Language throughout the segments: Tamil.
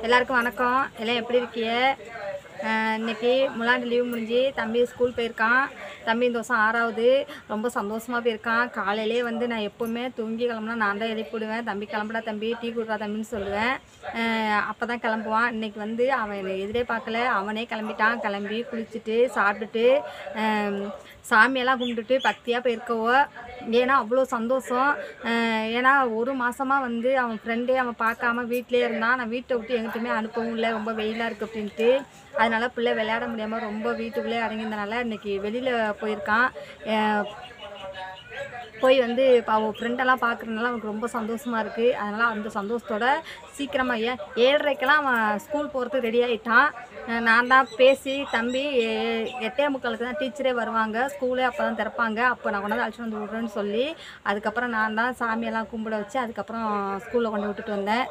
எல்லாருக்கும் வணக்கம் எல்லாம் எப்படி இருக்கீங்க அஹ் இன்னைக்கு முலாண்டு லீவ் முடிஞ்சு தம்பி ஸ்கூல் போயிருக்கான் தம்பி இந்த வருஷம் ஆறாவது ரொம்ப சந்தோஷமாக போயிருக்கான் காலையிலே வந்து நான் எப்போவுமே தூங்கி கிளம்புனா நான் தான் எழுப்பிவிடுவேன் தம்பி கிளம்புடா தம்பி டீ குடுறா தம்பின்னு சொல்லுவேன் அப்போ தான் கிளம்புவான் இன்னைக்கு வந்து அவன் என்னை எதிரே பார்க்கல அவனே கிளம்பிட்டான் கிளம்பி குளிச்சுட்டு சாப்பிட்டுட்டு அஹ் சாமியெல்லாம் கும்பிட்டுட்டு பக்தியாக போயிருக்கவோ ஏன்னா அவ்வளோ சந்தோஷம் அஹ் ஏன்னா ஒரு மாதமாக வந்து அவன் ஃப்ரெண்டே அவன் பார்க்காம வீட்டிலே இருந்தான் நான் வீட்டை விட்டு எங்கிட்டுமே அனுப்பவும் இல்லை ரொம்ப வெயிலாக இருக்குது அப்படின்ட்டு அதனால பிள்ளை விளையாட முடியாமல் ரொம்ப வீட்டுக்குள்ளே அடங்கியிருந்தனால இன்னைக்கு வெளியில் போயிருக்கான் அஹ் போய் வந்து இப்போ அவன் ஃப்ரெண்டெல்லாம் பார்க்குறதுனால அவனுக்கு ரொம்ப சந்தோஷமாக இருக்குது அதனால் அந்த சந்தோஷத்தோட சீக்கிரமாக ஏன் ஏழரைக்கெல்லாம் அவன் ஸ்கூல் போகிறதுக்கு ரெடி ஆகிட்டான் அஹ் நான் தான் பேசி தம்பி எ- எட்டே முக்காலுக்கு தான் டீச்சரே வருவாங்க ஸ்கூலே அப்போ தான் திறப்பாங்க அப்போ நான் கொண்டாந்து அழைச்சிட்டு வந்து விட்றேன்னு சொல்லி அதுக்கப்புறம் நான் தான் சாமியெல்லாம் கும்பிட வச்சு அதுக்கப்புறம் ஸ்கூலில் கொண்டு விட்டுட்டு வந்தேன்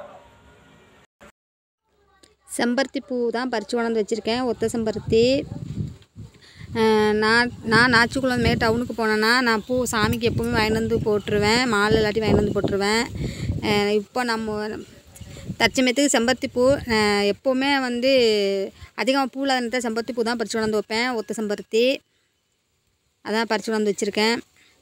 செம்பருத்தி பூ தான் பறித்து கொண்டாந்து வச்சுருக்கேன் ஒத்த செம்பருத்தி அஹ் நான் நான் நாச்சிக்குளமே டவுனுக்கு போனேன்னா நான் பூ சாமிக்கு எப்போவுமே வாங்கிட்டு வந்து போட்டுருவேன் மாலை இல்லாட்டி வாங்கிட்டு வந்து போட்டுருவேன் அஹ் இப்போ நம்ம தற்சமயத்துக்கு செம்பருத்தி பூ அஹ் எப்போவுமே வந்து அதிகமாக பூவில் இருந்த செம்பருத்தி பூ தான் பறித்து கொண்டாந்து வைப்பேன் ஒத்த செம்பருத்தி அதான் பறித்து கொண்டாந்து வச்சுருக்கேன்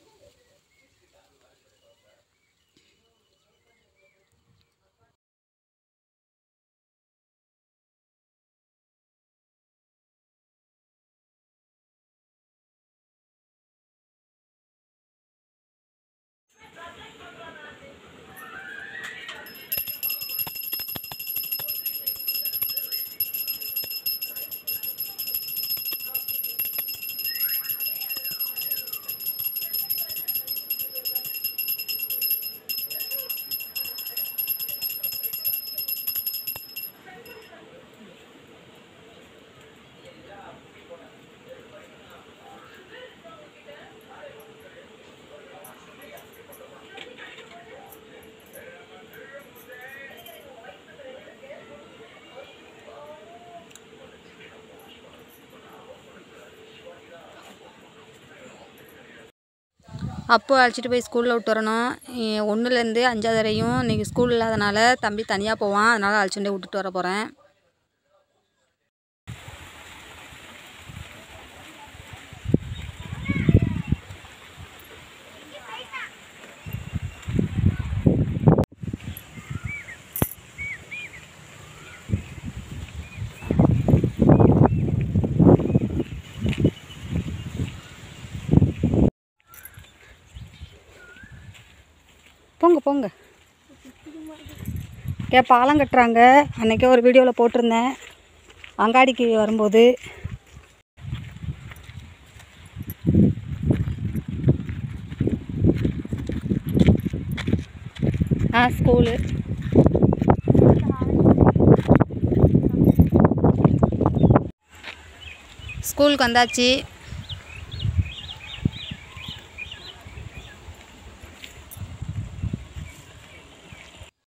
அப்போ அழைச்சிட்டு போய் ஸ்கூலில் விட்டு வரணும் ஒன்றுலேருந்து அஞ்சாவது வரையும் இன்றைக்கி ஸ்கூல் இல்லாதனால தம்பி தனியாக போவான் அதனால் அழைச்சிட்டு போய் விட்டுட்டு வர போகிறேன் போங்க போங்க ஏ பாலம் கட்டுறாங்க அன்றைக்கே ஒரு வீடியோவில் போட்டிருந்தேன் அங்காடிக்கு வரும்போது ஆ ஸ்கூலு ஸ்கூலுக்கு வந்தாச்சு